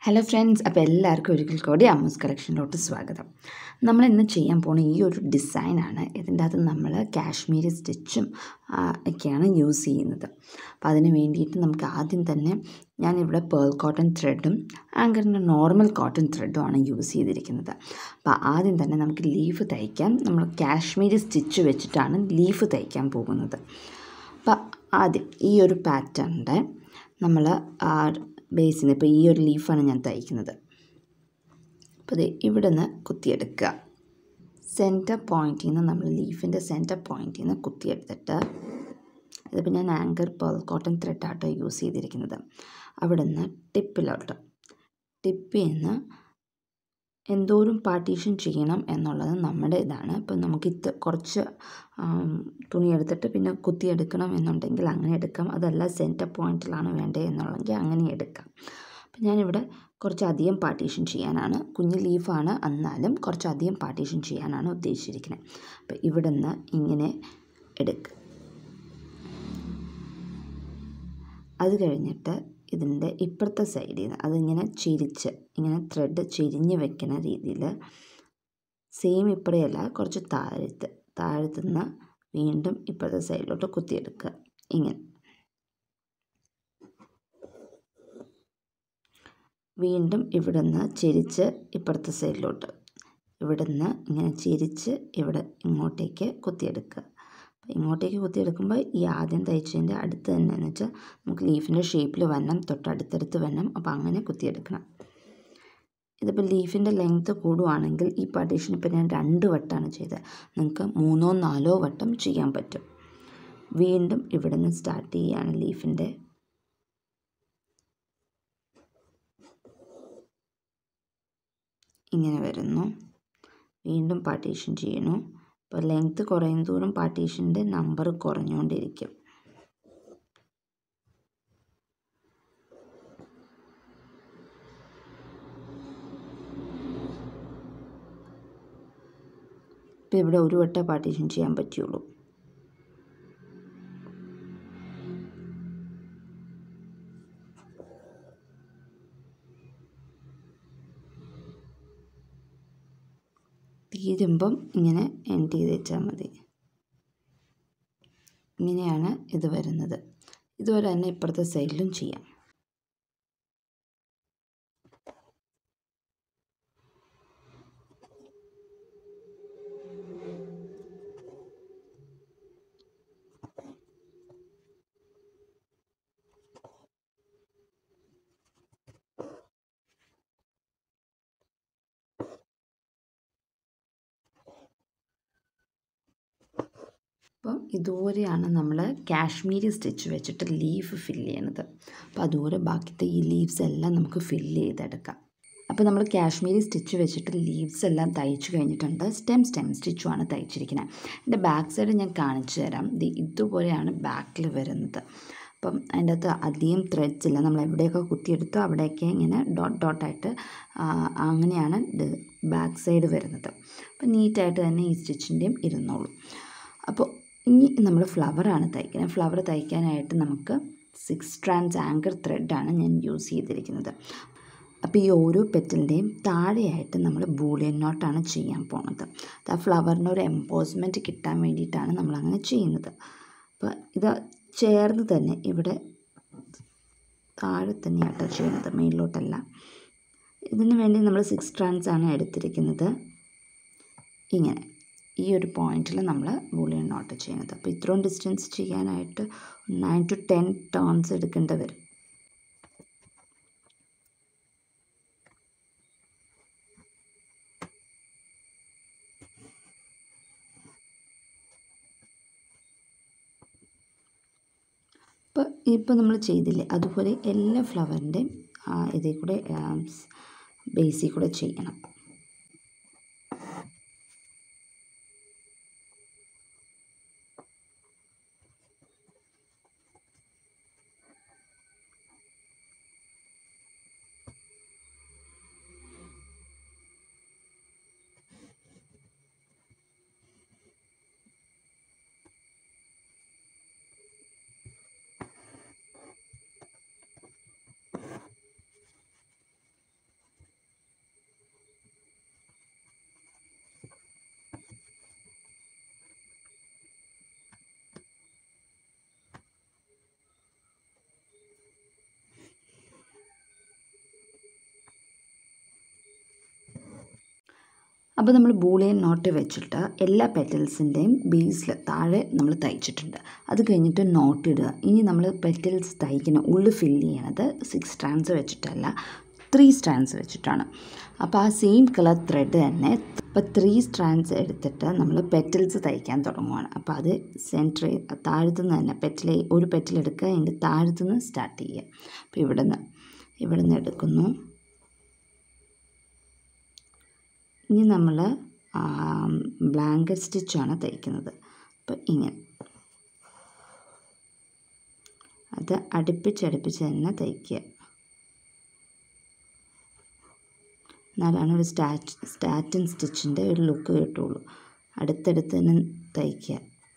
hello friends അപ്പോൾ എല്ലാവർക്കും ഒരിക്കൽ കൂടി അമ്മൂസ് കളക്ഷനിലോട്ട് സ്വാഗതം നമ്മൾ ഇന്ന് ചെയ്യാൻ പോകുന്ന ഈ ഒരു ഡിസൈനാണ് ഇതിൻ്റെ അകത്ത് നമ്മൾ കാശ്മീരി സ്റ്റിച്ചും ആ, ഒക്കെയാണ് യൂസ് ചെയ്യുന്നത് അപ്പോൾ അതിന് വേണ്ടിയിട്ട് നമുക്ക് ആദ്യം തന്നെ ഞാനിവിടെ പേൾ കോട്ടൺ ത്രെഡും ആങ്കറിൻ്റെ നോർമൽ കോട്ടൺ ത്രെഡും ആണ് യൂസ് ചെയ്തിരിക്കുന്നത് അപ്പോൾ ആദ്യം തന്നെ നമുക്ക് ലീഫ് തയ്ക്കാം നമ്മൾ കാശ്മീരി സ്റ്റിച്ച് വെച്ചിട്ടാണ് ലീഫ് തയ്ക്കാൻ പോകുന്നത് അപ്പോൾ ആദ്യം ഈ ഒരു പാറ്റേണിൻ്റെ നമ്മൾ ആ ബേസിന് ഇപ്പോൾ ഈ ഒരു ലീഫാണ് ഞാൻ തയ്ക്കുന്നത് അപ്പോൾ ഇത് ഇവിടെ നിന്ന് കുത്തിയെടുക്കുക സെൻറ്റർ പോയിൻറ്റിൽ നിന്ന് നമ്മൾ ലീഫിൻ്റെ സെൻറ്റർ പോയിൻറ്റിൽ നിന്ന് കുത്തിയെടുത്തിട്ട് ഇതിപ്പോൾ ഞാൻ ആങ്കർ പേൾ കോട്ടൺ ത്രെഡാട്ടോ യൂസ് ചെയ്തിരിക്കുന്നത് അവിടെ നിന്ന് ടിപ്പിലോട്ട് ടിപ്പിൽ നിന്ന് എന്തോരം പാർട്ടീഷൻ ചെയ്യണം എന്നുള്ളത് നമ്മുടെ ഇതാണ് ഇപ്പം നമുക്ക് ഇത് കുറച്ച് ആം, തുണി എടുത്തിട്ട് പിന്നെ കുത്തിയെടുക്കണം എന്നുണ്ടെങ്കിൽ അങ്ങനെ എടുക്കാം അതല്ല സെൻറ്റർ പോയിൻറ്റിലാണ് വേണ്ടത് എന്നുള്ളെങ്കിൽ അങ്ങനെ എടുക്കാം അപ്പം ഞാനിവിടെ കുറച്ചധികം പാർട്ടീഷൻ ചെയ്യാനാണ് കുഞ്ഞ് ലീഫാണ് എന്നാലും കുറച്ചധികം പാർട്ടീഷൻ ചെയ്യാനാണ് ഉദ്ദേശിച്ചിരിക്കുന്നത് അപ്പം ഇവിടെ നിന്ന് ഇങ്ങനെ എടുക്കുക അത് കഴിഞ്ഞിട്ട് ഇതിൻ്റെ ഇപ്പുറത്തെ സൈഡിൽ നിന്ന് അതിങ്ങനെ ചിരിച്ച് ഇങ്ങനെ ത്രെഡ് ചിരിഞ്ഞ് വെക്കുന്ന രീതിയിൽ സെയിം ഇപ്പറയല്ല കുറച്ച് താഴത്ത് താഴത്തുനിന്ന് വീണ്ടും ഇപ്പുറത്തെ സൈഡിലോട്ട് കുത്തിയെടുക്കുക ഇങ്ങനെ വീണ്ടും ഇവിടെ നിന്ന് ചിരിച്ച് ഇപ്പുറത്തെ സൈഡിലോട്ട് ഇവിടെ നിന്ന് ഇങ്ങനെ ചിരിച്ച് ഇവിടെ ഇങ്ങോട്ടേക്ക് കുത്തിയെടുക്കുക അപ്പോൾ ഇങ്ങോട്ടേക്ക് കുത്തിയെടുക്കുമ്പോൾ ഈ ആദ്യം തയ്ച്ചതിൻ്റെ അടുത്ത് തന്നെ എന്ന് വെച്ചാൽ നമുക്ക് ലീഫിൻ്റെ ഷേപ്പിൽ വരണം തൊട്ടടുത്തടുത്ത് വരണം അപ്പോൾ അങ്ങനെ കുത്തിയെടുക്കണം ഇതിപ്പോൾ ലീഫിൻ്റെ ലെങ്ത്ത് കൂടുവാണെങ്കിൽ ഈ പാർട്ടീഷൻ ഇപ്പോൾ ഞാൻ രണ്ട് വട്ടമാണ് ചെയ്തത് നിങ്ങൾക്ക് മൂന്നോ നാലോ വട്ടം ചെയ്യാൻ പറ്റും വീണ്ടും ഇവിടെ നിന്ന് സ്റ്റാർട്ട് ചെയ്യുകയാണ് ലീഫിൻ്റെ ഇങ്ങനെ വരുന്നു വീണ്ടും പാർട്ടീഷൻ ചെയ്യണു അപ്പോൾ ലെങ്ത്ത് കുറയും തോറും പാർട്ടീഷൻ്റെ നമ്പർ കുറഞ്ഞുകൊണ്ടിരിക്കും ഇപ്പോൾ ഇവിടെ ഒരു വട്ടം പാർട്ടീഷൻ ചെയ്യാൻ പറ്റുള്ളൂ തീരുമ്പം ഇങ്ങനെ എൻഡ് ചെയ്ത് വെച്ചാൽ മതി ഇങ്ങനെയാണ് ഇത് വരുന്നത് ഇതുപോലെ തന്നെ ഇപ്പുറത്തെ സൈഡിലും ചെയ്യാം അപ്പം ഇതുപോലെയാണ് നമ്മൾ കാശ്മീരി സ്റ്റിച്ച് വെച്ചിട്ട് ലീഫ് ഫില്ല് ചെയ്യണത് അപ്പോൾ അതുപോലെ ബാക്കിത്തെ ഈ ലീവ്സ് എല്ലാം നമുക്ക് ഫില്ല് ചെയ്തെടുക്കാം അപ്പോൾ നമ്മൾ കാശ്മീരി സ്റ്റിച്ച് വെച്ചിട്ട് ലീവ്സ് എല്ലാം തയ്ച്ചു കഴിഞ്ഞിട്ടുണ്ട് സ്റ്റെം സ്റ്റെം സ്റ്റിച്ചുമാണ് തയ്ച്ചിരിക്കുന്നത് എൻ്റെ ബാക്ക് സൈഡ് ഞാൻ കാണിച്ചു തരാം ഇത് ഇതുപോലെയാണ് ബാക്കിൽ വരുന്നത് അപ്പം അതിൻ്റെ അകത്ത് അധികം ത്രെഡ്സ് ഇല്ല നമ്മൾ എവിടെയൊക്കെ കുത്തിയെടുത്തോ അവിടെയൊക്കെ ഇങ്ങനെ ഡോട്ട് ഡോട്ടായിട്ട് അങ്ങനെയാണ് ഇത് ബാക്ക് സൈഡ് വരുന്നത് അപ്പം നീറ്റായിട്ട് തന്നെ ഈ സ്റ്റിച്ചിൻ്റെയും ഇരുന്നോളൂ അപ്പോൾ ഇനി നമ്മൾ ഫ്ലവറാണ് തയ്ക്കുന്നത് ഫ്ലവർ തയ്ക്കാനായിട്ട് നമുക്ക് സിക്സ് സ്ട്രാൻഡ്സ് ആങ്കർ ത്രെഡാണ് ഞാൻ യൂസ് ചെയ്തിരിക്കുന്നത് അപ്പോൾ ഈ ഓരോ പെറ്റലിൻ്റെയും താഴെയായിട്ട് നമ്മൾ ബൂളിയൻ നോട്ടാണ് ചെയ്യാൻ പോണത് അത് ആ ഫ്ലവറിന് ഒരു എംപോസ്മെൻറ്റ് കിട്ടാൻ വേണ്ടിയിട്ടാണ് നമ്മളങ്ങനെ ചെയ്യുന്നത് അപ്പോൾ ഇത് ചേർന്ന് തന്നെ ഇവിടെ താഴെ തന്നെയാട്ടോ ചെയ്യുന്നത് മേളിലോട്ടല്ല ഇതിന് വേണ്ടി നമ്മൾ സിക്സ് സ്ട്രാൻഡ്സ് ആണ് എടുത്തിരിക്കുന്നത് ഇങ്ങനെ ഈ ഒരു പോയിന്റിൽ നമ്മൾ ബൂളിയൻ നോട്ട് ചെയ്യുന്നത് അപ്പോൾ ഇത്രയും ഡിസ്റ്റൻസ് ചെയ്യാനായിട്ട് നയൻ ടു ടെൻ ടേൺസ് എടുക്കേണ്ടി വരും ഇപ്പോൾ ഇപ്പോൾ നമ്മൾ ചെയ്തില്ലേ അതുപോലെ എല്ലാ ഫ്ലവറിൻ്റെയും ഇതിൽ കൂടെ ബേസിൽ കൂടെ ചെയ്യണം അപ്പോൾ നമ്മൾ ബൂളിയൻ നോട്ട് വെച്ചിട്ട് എല്ലാ പെറ്റൽസിൻ്റെയും ബേസിൽ താഴെ നമ്മൾ തയ്ച്ചിട്ടുണ്ട് അത് കഴിഞ്ഞിട്ട് നോട്ട് ഇടുക ഇനി നമ്മൾ പെറ്റൽസ് തയ്ക്കുന്ന ഉള്ളിൽ ഫില്ല് ചെയ്യണത് സിക്സ് സ്ട്രാൻഡ്സ് വെച്ചിട്ടല്ല ത്രീ സ്ട്രാൻഡ്സ് വെച്ചിട്ടാണ് അപ്പോൾ ആ സെയിം കളർ ത്രെഡ് തന്നെ ഇപ്പോൾ ത്രീ സ്ട്രാൻഡ്സ് എടുത്തിട്ട് നമ്മൾ പെറ്റൽസ് തയ്ക്കാൻ തുടങ്ങുവാണ് അപ്പോൾ അത് സെൻറ്റർ താഴത്തുനിന്ന് തന്നെ പെറ്റൽ ഒരു പെറ്റൽ എടുക്കുക അതിൻ്റെ താഴത്തുനിന്ന് സ്റ്റാർട്ട് ചെയ്യുക അപ്പോൾ ഇവിടെ നിന്ന് ഇവിടെ നിന്ന് എടുക്കുന്നു ഇനി നമ്മൾ ബ്ലാങ്കറ്റ് സ്റ്റിച്ചാണ് തയ്ക്കുന്നത് അപ്പോൾ ഇങ്ങനെ അത് അടുപ്പിച്ചടുപ്പിച്ച് തന്നെ തയ്ക്കുക എന്നാലാണ് ഒരു സ്റ്റാറ്റ് സ്റ്റാറ്റിൻ സ്റ്റിച്ചിൻ്റെ ഒരു ലുക്ക് കിട്ടുള്ളൂ അടുത്തടുത്ത് തന്നെ തയ്ക്കുക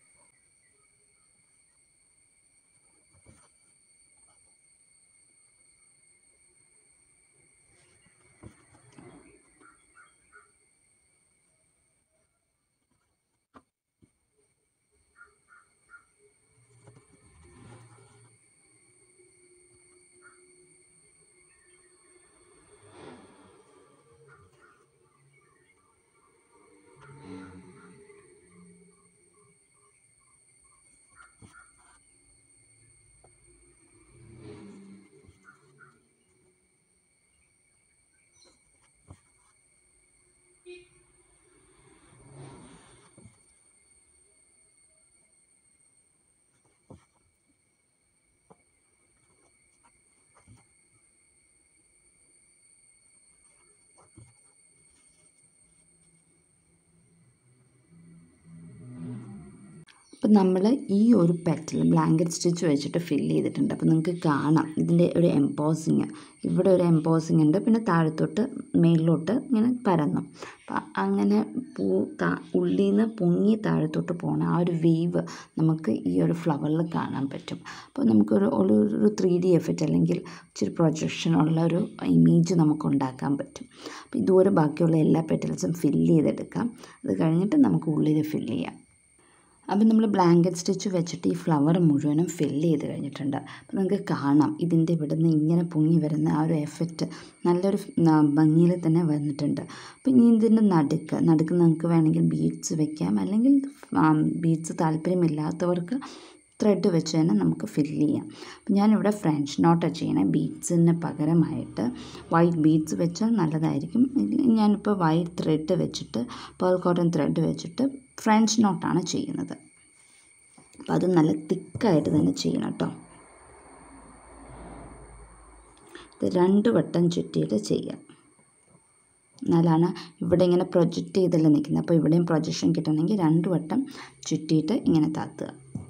അപ്പം നമ്മൾ ഈ ഒരു പെറ്റൽ ബ്ലാങ്കറ്റ് സ്റ്റിച്ച് വെച്ചിട്ട് ഫില്ല് ചെയ്തിട്ടുണ്ട് അപ്പോൾ നിങ്ങൾക്ക് കാണാം ഇതിൻ്റെ ഒരു എംപോസിങ് ഇവിടെ ഒരു എംപോസിങ് ഉണ്ട് പിന്നെ താഴത്തോട്ട് മേളിലോട്ട് ഇങ്ങനെ പരന്നു അപ്പം അങ്ങനെ പൂ താ ഉള്ളിൽ നിന്ന് പൊങ്ങി താഴത്തോട്ട് പോകണം ആ ഒരു വേവ് നമുക്ക് ഈ ഒരു ഫ്ലവറിൽ കാണാൻ പറ്റും അപ്പോൾ നമുക്കൊരു ഒരു ഒരു ത്രീ ഡി എഫക്റ്റ് അല്ലെങ്കിൽ ഇച്ചിരി പ്രൊജക്ഷൻ ഉള്ള ഒരു ഇമേജ് നമുക്ക് ഉണ്ടാക്കാൻ പറ്റും അപ്പോൾ ഇതുപോലെ ബാക്കിയുള്ള എല്ലാ പെറ്റൽസും ഫില്ല് ചെയ്തെടുക്കാം അത് കഴിഞ്ഞിട്ട് നമുക്ക് ഉള്ളിൽ ഫില്ല് ചെയ്യാം അപ്പം നമ്മൾ ബ്ലാങ്കറ്റ് സ്റ്റിച്ച് വെച്ചിട്ട് ഈ ഫ്ലവർ മുഴുവനും ഫില്ല് ചെയ്ത് കഴിഞ്ഞിട്ടുണ്ട് അപ്പം നിങ്ങൾക്ക് കാണാം ഇതിൻ്റെ ഇവിടെ നിന്ന് ഇങ്ങനെ പൊങ്ങി വരുന്ന ആ ഒരു എഫക്റ്റ് നല്ലൊരു ഭംഗിയിൽ തന്നെ വന്നിട്ടുണ്ട് അപ്പം ഇനി ഇതിൻ്റെ നടുക്ക് നടുക്ക് നിങ്ങൾക്ക് വേണമെങ്കിൽ ബീഡ്സ് വെക്കാം അല്ലെങ്കിൽ ബീഡ്സ് താല്പര്യമില്ലാത്തവർക്ക് ത്രെഡ് വെച്ച് തന്നെ നമുക്ക് ഫില്ല് ചെയ്യാം അപ്പം ഞാനിവിടെ ഫ്രഞ്ച് നോട്ടാണ് ചെയ്യണേ ബീഡ്സിന് പകരമായിട്ട് വൈറ്റ് ബീഡ്സ് വെച്ചാൽ നല്ലതായിരിക്കും ഞാനിപ്പോൾ വൈറ്റ് ത്രെഡ് വെച്ചിട്ട് പേൾ കോട്ടൺ ത്രെഡ് വെച്ചിട്ട് ഫ്രഞ്ച് നോട്ടാണ് ചെയ്യുന്നത് അപ്പോൾ അത് നല്ല തിക്കായിട്ട് തന്നെ ചെയ്യണം കേട്ടോ ഇത് രണ്ട് വട്ടം ചുറ്റിയിട്ട് ചെയ്യാം എന്നാലാണ് ഇവിടെ ഇങ്ങനെ പ്രൊജക്റ്റ് ചെയ്തല്ലേ നിൽക്കുന്നത് അപ്പോൾ ഇവിടെയും പ്രൊജക്ഷൻ കിട്ടണമെങ്കിൽ രണ്ട് വട്ടം ചുറ്റിയിട്ട് ഇങ്ങനെ താത്തുക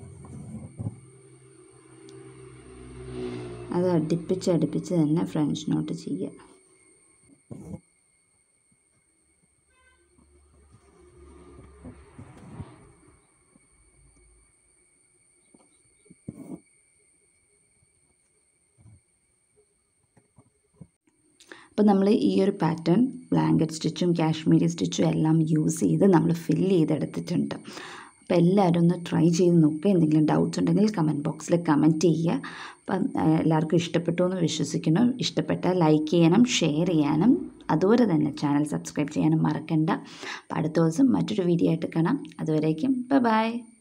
അത് അടുപ്പിച്ച് അടുപ്പിച്ച് തന്നെ ഫ്രഞ്ച് നോട്ട് ചെയ്യുക അപ്പോൾ നമ്മൾ ഈ ഒരു പാറ്റേൺ ബ്ലാങ്കറ്റ് സ്റ്റിച്ചും കാശ്മീരി സ്റ്റിച്ചും എല്ലാം യൂസ് ചെയ്ത് നമ്മൾ ഫില്ല് ചെയ്തെടുത്തിട്ടുണ്ട് അപ്പോൾ എല്ലാവരും ഒന്ന് ട്രൈ ചെയ്ത് നോക്കുക എന്തെങ്കിലും ഡൗട്ട്സ് ഉണ്ടെങ്കിൽ കമൻറ്റ് ബോക്സിൽ കമൻറ്റ് ചെയ്യുക അപ്പം എല്ലാവർക്കും ഇഷ്ടപ്പെട്ടു എന്ന് വിശ്വസിക്കുന്നു ഇഷ്ടപ്പെട്ടാൽ ലൈക്ക് ചെയ്യണം ഷെയർ ചെയ്യാനും അതുപോലെ തന്നെ ചാനൽ സബ്സ്ക്രൈബ് ചെയ്യാനും മറക്കണ്ട അപ്പോൾ അടുത്ത ദിവസം മറ്റൊരു വീഡിയോ ആയിട്ട് കാണാം അതുവരേക്കും ബൈ